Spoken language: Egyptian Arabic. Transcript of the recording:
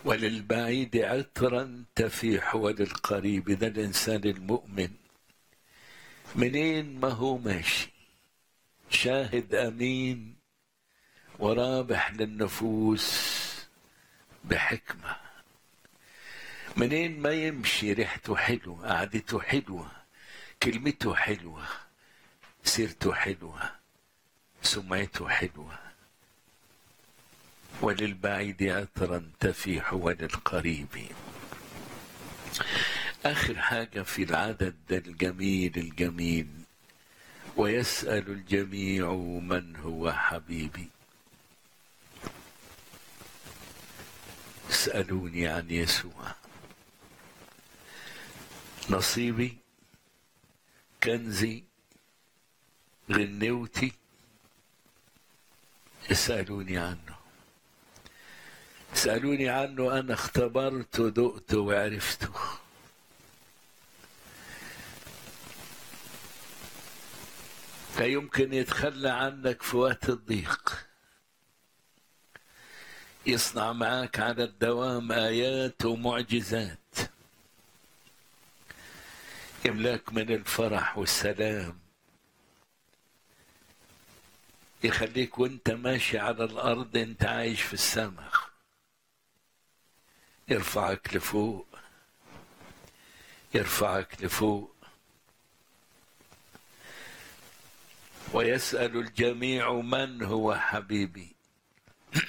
وللبعيد عطرا تفيح وللقريب ده الإنسان المؤمن منين ما هو ماشي شاهد أمين ورابح للنفوس بحكمة منين ما يمشي ريحته حلوة قعدته حلوة كلمته حلوة سيرته حلوة سمعته حلوة وللبعيد عطرا تفيح وللقريب آخر حاجة في العدد الجميل الجميل ويسأل الجميع من هو حبيبي اسألوني عن يسوع نصيبي كنزي غنوتي اسألوني عنه اسألوني عنه أنا اختبرته دقته وعرفته لا يمكن يتخلى عنك في وقت الضيق يصنع معاك على الدوام آيات ومعجزات يملاك من الفرح والسلام يخليك وانت ماشي على الأرض انت عايش في السماء يرفعك لفوق يرفعك لفوق ويسأل الجميع من هو حبيبي